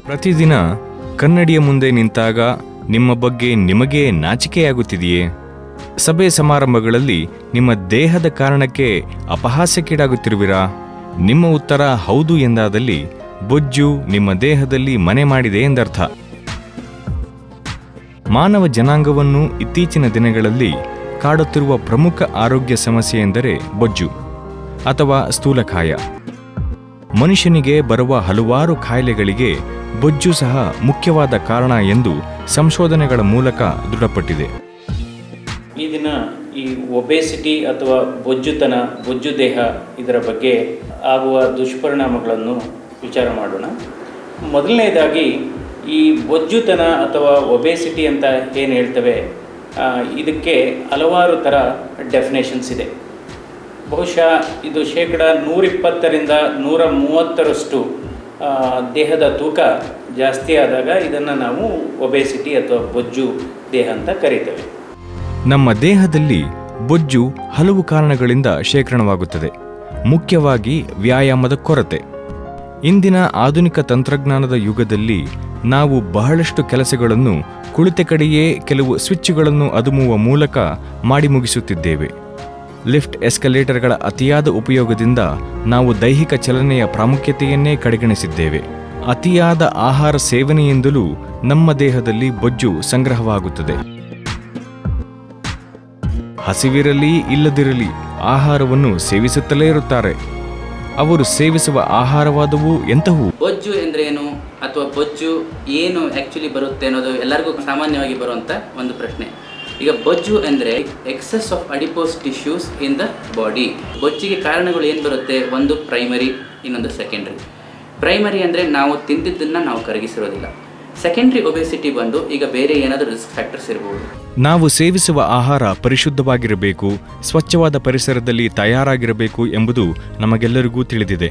ಪ್ರತಿದಿನ ಕನ್ನಡಿಯ ಮುಂದೆ ನಿಂತಾಗ ನಿಮ್ಮ ಬಗ್ಗೆ ನಿಮಗೇ ನಾಚಿಕೆಯಾಗುತ್ತಿದೆಯೇ ಸಭೆ ಸಮಾರಂಭಗಳಲ್ಲಿ ನಿಮ್ಮ ದೇಹದ ಕಾರಣಕ್ಕೆ ಅಪಹಾಸ್ಯಕ್ಕೀಡಾಗುತ್ತಿರುವಿರಾ ನಿಮ್ಮ ಉತ್ತರ ಹೌದು ಎಂದಾದಲ್ಲಿ ಬೊಜ್ಜು ನಿಮ್ಮ ದೇಹದಲ್ಲಿ ಮನೆ ಮಾಡಿದೆ ಎಂದರ್ಥ ಮಾನವ ಜನಾಂಗವನ್ನು ಇತ್ತೀಚಿನ ದಿನಗಳಲ್ಲಿ ಕಾಡುತ್ತಿರುವ ಪ್ರಮುಖ ಆರೋಗ್ಯ ಸಮಸ್ಯೆ ಎಂದರೆ ಬೊಜ್ಜು ಅಥವಾ ಸ್ಥೂಲಕಾಯ ಮನುಷ್ಯನಿಗೆ ಬರುವ ಹಲವಾರು ಕಾಯಿಲೆಗಳಿಗೆ ಬೊಜ್ಜು ಸಹ ಮುಖ್ಯವಾದ ಕಾರಣ ಎಂದು ಸಂಶೋಧನೆಗಳ ಮೂಲಕ ದೃಢಪಟ್ಟಿದೆ ಈ ದಿನ ಈ ಒಬೇಸಿಟಿ ಅಥವಾ ಬೊಜ್ಜುತನ ಬೊಜ್ಜು ದೇಹ ಇದರ ಬಗ್ಗೆ ಆಗುವ ದುಷ್ಪರಿಣಾಮಗಳನ್ನು ವಿಚಾರ ಮಾಡೋಣ ಮೊದಲನೇದಾಗಿ ಈ ಬೊಜ್ಜುತನ ಅಥವಾ ಒಬೇಸಿಟಿ ಅಂತ ಏನು ಹೇಳ್ತೇವೆ ಆ, ಇದಕ್ಕೆ ಹಲವಾರು ಥರ ಡೆಫಿನೇಷನ್ಸ್ ಇದೆ ಬಹುಶಃ ಇದು ಶೇಕಡ ನೂರಿಪ್ಪತ್ತರಿಂದ ನೂರ ಮೂವತ್ತರಷ್ಟು ಆ, ದೇಹದ ತೂಕ ಜಾಸ್ತಿ ಆದಾಗ ಇದನ್ನು ನಾವು ಒಬೇಸಿಟಿ ಅಥವಾ ಬೊಜ್ಜು ದೇಹ ಅಂತ ಕರಿತೇವೆ ನಮ್ಮ ದೇಹದಲ್ಲಿ ಬೊಜ್ಜು ಹಲವು ಕಾರಣಗಳಿಂದ ಶೇಖರಣವಾಗುತ್ತದೆ ಮುಖ್ಯವಾಗಿ ವ್ಯಾಯಾಮದ ಕೊರತೆ ಇಂದಿನ ಆಧುನಿಕ ತಂತ್ರಜ್ಞಾನದ ಯುಗದಲ್ಲಿ ನಾವು ಬಹಳಷ್ಟು ಕೆಲಸಗಳನ್ನು ಕುಳಿತ ಕಡೆಯೇ ಕೆಲವು ಸ್ವಿಚ್ಗಳನ್ನು ಅದುಮುವ ಮೂಲಕ ಮಾಡಿ ಮುಗಿಸುತ್ತಿದ್ದೇವೆ ಲಿಫ್ಟ್ ಎಸ್ಕಲೇಟರ್ಗಳ ಅತಿಯಾದ ಉಪಯೋಗದಿಂದ ನಾವು ದೈಹಿಕ ಚಲನೆಯ ಪ್ರಾಮುಖ್ಯತೆಯನ್ನೇ ಕಡೆಗಣಿಸಿದ್ದೇವೆ ಅತಿಯಾದ ಆಹಾರ ಸೇವನೆಯಿಂದಲೂ ನಮ್ಮ ದೇಹದಲ್ಲಿ ಬೊಜ್ಜು ಸಂಗ್ರಹವಾಗುತ್ತದೆ ಹಸಿವಿರಲಿ ಇಲ್ಲದಿರಲಿ ಆಹಾರವನ್ನು ಸೇವಿಸುತ್ತಲೇ ಇರುತ್ತಾರೆ ಅವರು ಸೇವಿಸುವ ಆಹಾರವಾದವು ಎಂತಹವು ಬೊಜ್ಜು ಎಂದ್ರೆ ಏನು ಅಥವಾ ಬೊಜ್ಜು ಏನು ಆ್ಯಕ್ಚುಲಿ ಬರುತ್ತೆ ಅನ್ನೋದು ಎಲ್ಲರಿಗೂ ಸಾಮಾನ್ಯವಾಗಿ ಬರುವಂಥ ಒಂದು ಪ್ರಶ್ನೆ ಈಗ ಬೊಜ್ಜು ಅಂದರೆ excess of adipose tissues in the body ಬೊಜ್ಜಿಗೆ ಕಾರಣಗಳು ಏನು ಬರುತ್ತೆ ಒಂದು ಪ್ರೈಮರಿ ಇನ್ನೊಂದು ಸೆಕೆಂಡ್ರಿ ಪ್ರೈಮರಿ ಅಂದರೆ ನಾವು ತಿಂದಿದ್ದನ್ನು ನಾವು ಕರಗಿಸಿರೋದಿಲ್ಲ ಸೆಕೆಂಡ್ರಿ ಒಬೆಸಿಟಿ ಬಂದು ಈಗ ಬೇರೆ ಏನಾದರೂ ರಿಸ್ಕ್ ಫ್ಯಾಕ್ಟರ್ಸ್ ಇರ್ಬೋದು ನಾವು ಸೇವಿಸುವ ಆಹಾರ ಪರಿಶುದ್ಧವಾಗಿರಬೇಕು ಸ್ವಚ್ಛವಾದ ಪರಿಸರದಲ್ಲಿ ತಯಾರಾಗಿರಬೇಕು ಎಂಬುದು ನಮಗೆಲ್ಲರಿಗೂ ತಿಳಿದಿದೆ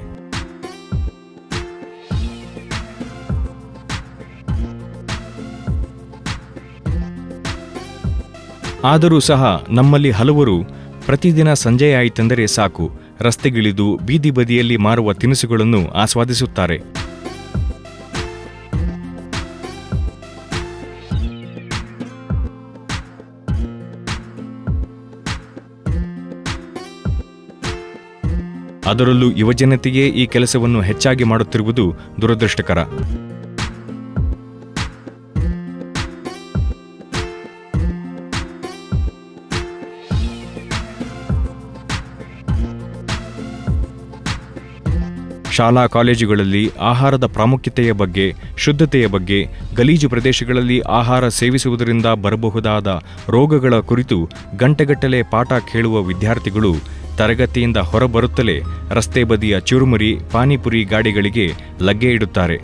ಆದರೂ ಸಹ ನಮ್ಮಲ್ಲಿ ಹಲವರು ಪ್ರತಿದಿನ ಸಂಜೆಯಾಯಿತೆಂದರೆ ಸಾಕು ರಸ್ತೆಗಿಳಿದು ಬೀದಿ ಬದಿಯಲ್ಲಿ ಮಾರುವ ತಿನಿಸುಗಳನ್ನು ಆಸ್ವಾದಿಸುತ್ತಾರೆ ಅದರಲ್ಲೂ ಯುವಜನತೆಯೇ ಈ ಕೆಲಸವನ್ನು ಹೆಚ್ಚಾಗಿ ಮಾಡುತ್ತಿರುವುದು ದುರದೃಷ್ಟಕರ ಶಾಲಾ ಕಾಲೇಜುಗಳಲ್ಲಿ ಆಹಾರದ ಪ್ರಾಮುಖ್ಯತೆಯ ಬಗ್ಗೆ ಶುದ್ಧತೆಯ ಬಗ್ಗೆ ಗಲೀಜು ಪ್ರದೇಶಗಳಲ್ಲಿ ಆಹಾರ ಸೇವಿಸುವುದರಿಂದ ಬರಬಹುದಾದ ರೋಗಗಳ ಕುರಿತು ಗಂಟೆಗಟ್ಟಲೆ ಪಾಠ ಕೇಳುವ ವಿದ್ಯಾರ್ಥಿಗಳು ತರಗತಿಯಿಂದ ಹೊರಬರುತ್ತಲೇ ರಸ್ತೆ ಬದಿಯ ಚುರುಮುರಿ ಪಾನಿಪುರಿ ಗಾಡಿಗಳಿಗೆ ಲಗ್ಗೆ ಇಡುತ್ತಾರೆ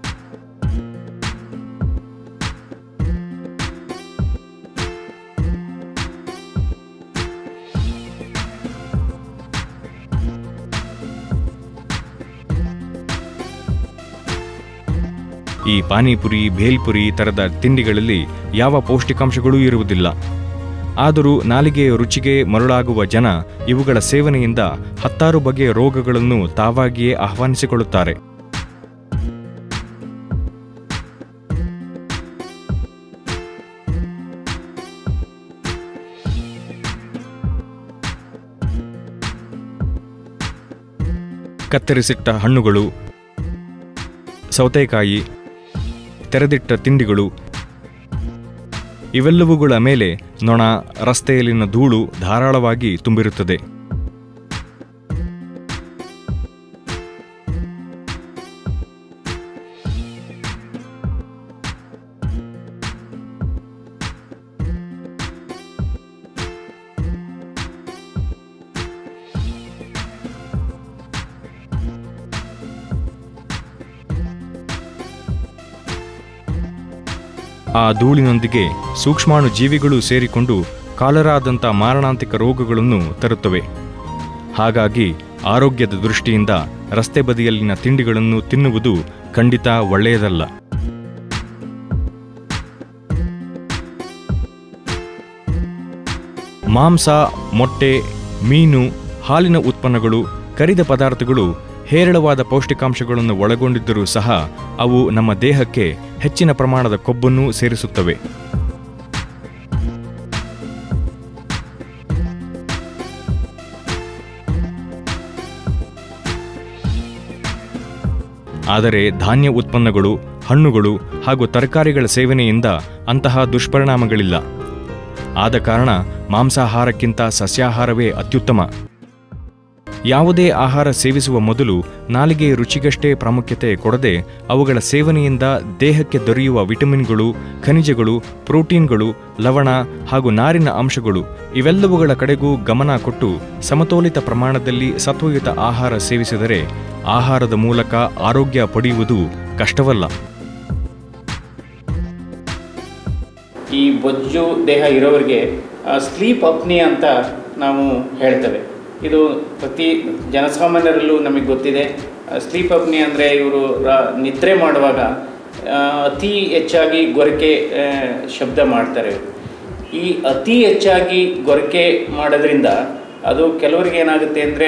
ಈ ಪಾನಿಪುರಿ ಭೇಲ್ಪುರಿ ತರದ ತಿಂಡಿಗಳಲ್ಲಿ ಯಾವ ಪೌಷ್ಟಿಕಾಂಶಗಳೂ ಇರುವುದಿಲ್ಲ ಆದರೂ ನಾಲಿಗೆಯ ರುಚಿಗೆ ಮರುಳಾಗುವ ಜನ ಇವುಗಳ ಸೇವನೆಯಿಂದ ಹತ್ತಾರು ಬಗೆಯ ರೋಗಗಳನ್ನು ತಾವಾಗಿಯೇ ಆಹ್ವಾನಿಸಿಕೊಳ್ಳುತ್ತಾರೆ ಕತ್ತರಿಸಿಟ್ಟ ಹಣ್ಣುಗಳು ಸೌತೆಕಾಯಿ ತೆರೆದಿಟ್ಟ ತಿಂಡಿಗಳು ಇವೆಲ್ಲವುಗಳ ಮೇಲೆ ನೊಣ ರಸ್ತೆಯಲ್ಲಿನ ಧೂಳು ಧಾರಾಳವಾಗಿ ತುಂಬಿರುತ್ತದೆ ಆ ಧೂಳಿನೊಂದಿಗೆ ಸೂಕ್ಷ್ಮಾಣು ಜೀವಿಗಳು ಸೇರಿಕೊಂಡು ಕಾಲರಾದಂಥ ಮಾರಣಾಂತಿಕ ರೋಗಗಳನ್ನು ತರುತ್ತವೆ ಹಾಗಾಗಿ ಆರೋಗ್ಯದ ದೃಷ್ಟಿಯಿಂದ ರಸ್ತೆ ಬದಿಯಲ್ಲಿನ ತಿಂಡಿಗಳನ್ನು ತಿನ್ನುವುದು ಖಂಡಿತ ಒಳ್ಳೆಯದಲ್ಲ ಮಾಂಸ ಮೊಟ್ಟೆ ಮೀನು ಹಾಲಿನ ಉತ್ಪನ್ನಗಳು ಕರಿದ ಪದಾರ್ಥಗಳು ಹೇರಳವಾದ ಪೌಷ್ಟಿಕಾಂಶಗಳನ್ನು ಒಳಗೊಂಡಿದ್ದರೂ ಸಹ ಅವು ನಮ್ಮ ದೇಹಕ್ಕೆ ಹೆಚ್ಚಿನ ಪ್ರಮಾಣದ ಕೊಬ್ಬನ್ನು ಸೇರಿಸುತ್ತವೆ ಆದರೆ ಧಾನ್ಯ ಉತ್ಪನ್ನಗಳು ಹಣ್ಣುಗಳು ಹಾಗೂ ತರಕಾರಿಗಳ ಸೇವನೆಯಿಂದ ಅಂತಹ ದುಷ್ಪರಿಣಾಮಗಳಿಲ್ಲ ಆದ ಕಾರಣ ಮಾಂಸಾಹಾರಕ್ಕಿಂತ ಸಸ್ಯಾಹಾರವೇ ಅತ್ಯುತ್ತಮ ಯಾವುದೇ ಆಹಾರ ಸೇವಿಸುವ ಮೊದಲು ನಾಲಿಗೆ ರುಚಿಗಷ್ಟೇ ಪ್ರಾಮುಖ್ಯತೆ ಕೊಡದೆ ಅವುಗಳ ಸೇವನೆಯಿಂದ ದೇಹಕ್ಕೆ ದೊರೆಯುವ ವಿಟಮಿನ್ಗಳು ಖನಿಜಗಳು ಪ್ರೋಟೀನ್ಗಳು ಲವಣ ಹಾಗೂ ನಾರಿನ ಅಂಶಗಳು ಇವೆಲ್ಲವುಗಳ ಕಡೆಗೂ ಗಮನ ಕೊಟ್ಟು ಸಮತೋಲಿತ ಪ್ರಮಾಣದಲ್ಲಿ ಸತ್ವಯುತ ಆಹಾರ ಸೇವಿಸಿದರೆ ಆಹಾರದ ಮೂಲಕ ಆರೋಗ್ಯ ಪಡೆಯುವುದು ಕಷ್ಟವಲ್ಲ ಈ ಬೊಜ್ಜು ದೇಹ ಇರೋರಿಗೆ ಸ್ಲೀಪ್ ಅಪ್ನಿ ಅಂತ ನಾವು ಹೇಳ್ತೇವೆ ಇದು ಪ್ರತಿ ಜನಸಾಮಾನ್ಯರಲ್ಲೂ ನಮಗೆ ಗೊತ್ತಿದೆ ಸ್ಲೀಪ್ ಅಪ್ನಿ ಅಂದರೆ ಇವರು ನಿದ್ರೆ ಮಾಡುವಾಗ ಆ, ಅತಿ ಹೆಚ್ಚಾಗಿ ಗೊರಕೆ ಆ, ಶಬ್ದ ಮಾಡ್ತಾರೆ ಇವರು ಈ ಅತಿ ಹೆಚ್ಚಾಗಿ ಗೊರಕೆ ಮಾಡೋದ್ರಿಂದ ಅದು ಕೆಲವರಿಗೆ ಏನಾಗುತ್ತೆ ಅಂದರೆ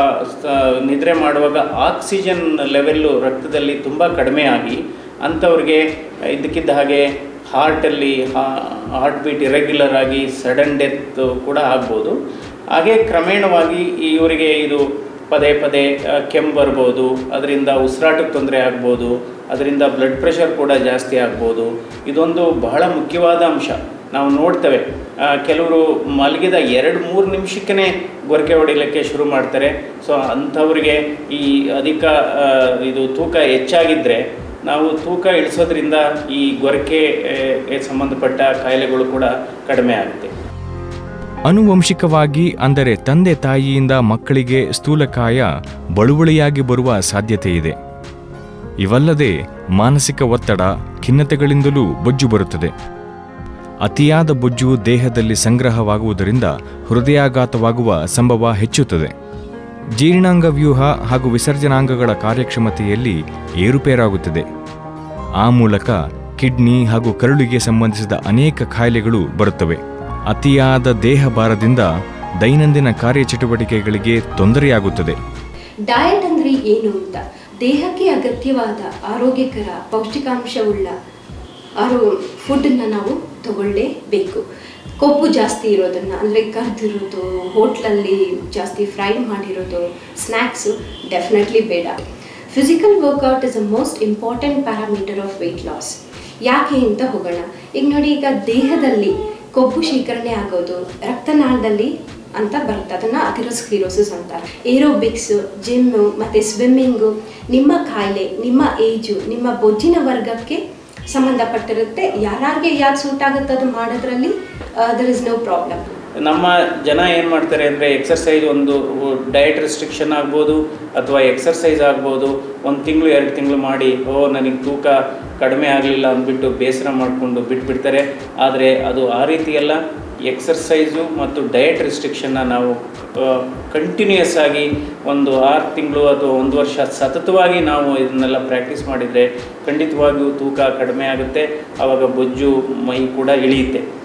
ನಿದ್ರೆ ಮಾಡುವಾಗ ಆಕ್ಸಿಜನ್ ಲೆವೆಲ್ಲು ರಕ್ತದಲ್ಲಿ ತುಂಬ ಕಡಿಮೆ ಆಗಿ ಅಂಥವ್ರಿಗೆ ಇದ್ದಕ್ಕಿದ್ದ ಹಾಗೆ ಹಾರ್ಟಲ್ಲಿ ಹಾರ್ಟ್ ಬೀಟ್ ಇರೆಗ್ಯುಲರ್ ಆಗಿ ಸಡನ್ ಡೆತ್ ಕೂಡ ಆಗ್ಬೋದು ಹಾಗೆ ಕ್ರಮೇಣವಾಗಿ ಈ ಇವರಿಗೆ ಇದು ಪದೇ ಪದೇ ಆ, ಕೆಮ್ಮು ಬರ್ಬೋದು ಅದರಿಂದ ಉಸಿರಾಟಕ್ಕೆ ತೊಂದರೆ ಆಗ್ಬೋದು ಅದರಿಂದ ಬ್ಲಡ್ ಪ್ರೆಷರ್ ಕೂಡ ಜಾಸ್ತಿ ಆಗ್ಬೋದು ಇದೊಂದು ಬಹಳ ಮುಖ್ಯವಾದ ಅಂಶ ನಾವು ನೋಡ್ತೇವೆ ಆ, ಕೆಲವರು ಮಲಗಿದ ಎರಡು ಮೂರು ನಿಮಿಷಕ್ಕೇ ಗೊರಕೆ ಹೊಡಿಲಿಕ್ಕೆ ಶುರು ಮಾಡ್ತಾರೆ ಸೊ ಅಂಥವ್ರಿಗೆ ಈ ಅಧಿಕ ಆ, ಇದು ತೂಕ ಹೆಚ್ಚಾಗಿದ್ದರೆ ನಾವು ತೂಕ ಇಳಿಸೋದ್ರಿಂದ ಈ ಗೊರಕೆ ಆ, ಗೆ ಸಂಬಂಧಪಟ್ಟ ಕಾಯಿಲೆಗಳು ಕೂಡ ಕಡಿಮೆ ಆಗುತ್ತೆ ಅನುವಂಶಿಕವಾಗಿ ಅಂದರೆ ತಂದೆ ತಾಯಿಯಿಂದ ಮಕ್ಕಳಿಗೆ ಸ್ಥೂಲಕಾಯ ಬಳುವಳಿಯಾಗಿ ಬರುವ ಸಾಧ್ಯತೆ ಇದೆ ಇವಲ್ಲದೆ ಮಾನಸಿಕ ಒತ್ತಡ ಖಿನ್ನತೆಗಳಿಂದಲೂ ಬೊಜ್ಜು ಬರುತ್ತದೆ ಅತಿಯಾದ ಬೊಜ್ಜು ದೇಹದಲ್ಲಿ ಸಂಗ್ರಹವಾಗುವುದರಿಂದ ಹೃದಯಾಘಾತವಾಗುವ ಸಂಭವ ಹೆಚ್ಚುತ್ತದೆ ಜೀರ್ಣಾಂಗ ವ್ಯೂಹ ಹಾಗೂ ವಿಸರ್ಜನಾಂಗಗಳ ಕಾರ್ಯಕ್ಷಮತೆಯಲ್ಲಿ ಏರುಪೇರಾಗುತ್ತದೆ ಆ ಮೂಲಕ ಕಿಡ್ನಿ ಹಾಗೂ ಕರುಳಿಗೆ ಸಂಬಂಧಿಸಿದ ಅನೇಕ ಕಾಯಿಲೆಗಳು ಬರುತ್ತವೆ ಅತಿಯಾದ ದೇಹ ಭಾರದಿಂದ ದೈನಂದಿನ ಕಾರ್ಯಚಟುವಟಿಕೆಗಳಿಗೆ ತೊಂದರೆಯಾಗುತ್ತದೆ ಡಯಟ್ ಅಂದ್ರೆ ಏನು ಅಂತ ದೇಹಕ್ಕೆ ಅಗತ್ಯವಾದ ಆರೋಗ್ಯಕರ ಪೌಷ್ಟಿಕಾಂಶವುಳ್ಳ ಆರೋ ಫುಡ್ಡನ್ನು ನಾವು ತಗೊಳ್ಳೇಬೇಕು ಕೊಬ್ಬು ಜಾಸ್ತಿ ಇರೋದನ್ನ ಅಂದರೆ ಕರ್ದಿರೋದು ಹೋಟ್ಲಲ್ಲಿ ಜಾಸ್ತಿ ಫ್ರೈ ಮಾಡಿರೋದು ಸ್ನ್ಯಾಕ್ಸು ಡೆಫಿನೆಟ್ಲಿ ಬೇಡ physical workout is a most important parameter of weight loss ಯಾಕೆ ಅಂತ ಹೋಗೋಣ ಈಗ ನೋಡಿ ಈಗ ದೇಹದಲ್ಲಿ ಕೊಬ್ಬು ಶೇಖರಣೆ ಆಗೋದು ರಕ್ತನಾಳದಲ್ಲಿ ಅಂತ ಬರುತ್ತೆ ಅದನ್ನು ಅಥಿರೋಸ್ಕ್ಲಿರೋಸಿಸ್ ಅಂತಾರೆ ಏರೋಬಿಕ್ಸ್ ಜಿಮ್ಮು ಮತ್ತು ಸ್ವಿಮ್ಮಿಂಗು ನಿಮ್ಮ ಕಾಯಿಲೆ ನಿಮ್ಮ ಏಜು ನಿಮ್ಮ ಬೊಜ್ಜಿನ ವರ್ಗಕ್ಕೆ ಸಂಬಂಧಪಟ್ಟಿರುತ್ತೆ ಯಾರ್ಯಾರಿಗೆ ಯಾರು ಸೂಟ್ ಆಗುತ್ತೆ ಅದು ಮಾಡೋದ್ರಲ್ಲಿ ದರ್ ಇಸ್ ನೋ ಪ್ರಾಬ್ಲಮ್ ನಮ್ಮ ಜನ ಏನು ಮಾಡ್ತಾರೆ ಅಂದರೆ ಎಕ್ಸರ್ಸೈಸ್ ಒಂದು ಡಯಟ್ ರೆಸ್ಟ್ರಿಕ್ಷನ್ ಆಗ್ಬೋದು ಅಥವಾ ಎಕ್ಸರ್ಸೈಸ್ ಆಗ್ಬೋದು ಒಂದು ತಿಂಗಳು ಎರಡು ತಿಂಗಳು ಮಾಡಿ ಓ ನನಗೆ ತೂಕ ಕಡಿಮೆ ಆಗಲಿಲ್ಲ ಅಂದ್ಬಿಟ್ಟು ಬೇಸರ ಮಾಡಿಕೊಂಡು ಬಿಟ್ಬಿಡ್ತಾರೆ ಆದರೆ ಅದು ಆ ರೀತಿ ಎಲ್ಲ ಎಕ್ಸರ್ಸೈಸು ಮತ್ತು ಡಯಟ್ ರೆಸ್ಟ್ರಿಕ್ಷನ್ನ ನಾವು ಕಂಟಿನ್ಯೂಯಸ್ ಆಗಿ ಒಂದು ಆರು ತಿಂಗಳು ಅಥವಾ ಒಂದು ವರ್ಷ ಸತತವಾಗಿ ನಾವು ಇದನ್ನೆಲ್ಲ ಪ್ರಾಕ್ಟೀಸ್ ಮಾಡಿದರೆ ಖಂಡಿತವಾಗಿಯೂ ತೂಕ ಕಡಿಮೆ ಆಗುತ್ತೆ ಆವಾಗ ಬೊಜ್ಜು ಮೈ ಕೂಡ ಇಳಿಯುತ್ತೆ